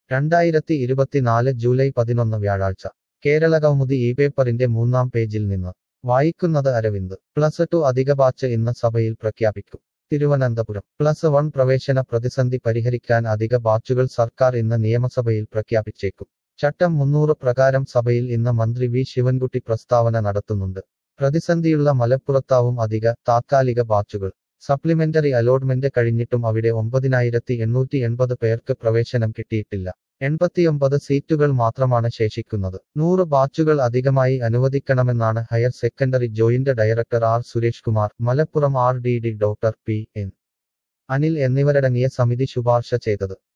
രണ്ടായിരത്തി ഇരുപത്തിനാല് ജൂലൈ പതിനൊന്ന് വ്യാഴാഴ്ച കേരള കൗമുദി ഈ പേപ്പറിന്റെ മൂന്നാം പേജിൽ നിന്ന് വായിക്കുന്നത് അരവിന്ദ് പ്ലസ് ടു അധിക ബാച്ച് ഇന്ന് സഭയിൽ പ്രഖ്യാപിക്കും തിരുവനന്തപുരം പ്ലസ് വൺ പ്രവേശന പ്രതിസന്ധി പരിഹരിക്കാൻ അധിക ബാച്ചുകൾ സർക്കാർ ഇന്ന് നിയമസഭയിൽ പ്രഖ്യാപിച്ചേക്കും ചട്ടം മുന്നൂറ് പ്രകാരം സഭയിൽ ഇന്ന് മന്ത്രി വി ശിവൻകുട്ടി പ്രസ്താവന നടത്തുന്നുണ്ട് പ്രതിസന്ധിയുള്ള മലപ്പുറത്താവും അധിക താത്കാലിക ബാച്ചുകൾ സപ്ലിമെന്ററി അലോട്ട്മെന്റ് കഴിഞ്ഞിട്ടും അവിടെ ഒമ്പതിനായിരത്തി എണ്ണൂറ്റി എൺപത് പേർക്ക് പ്രവേശനം കിട്ടിയിട്ടില്ല എൺപത്തിയൊമ്പത് സീറ്റുകൾ മാത്രമാണ് ശേഷിക്കുന്നത് നൂറ് ബാച്ചുകൾ അധികമായി അനുവദിക്കണമെന്നാണ് higher secondary joint director R Suresh Kumar Malappuram R D D doctor P N Anil എന്നിവരടങ്ങിയ സമിതി ശുപാർശ ചെയ്തത്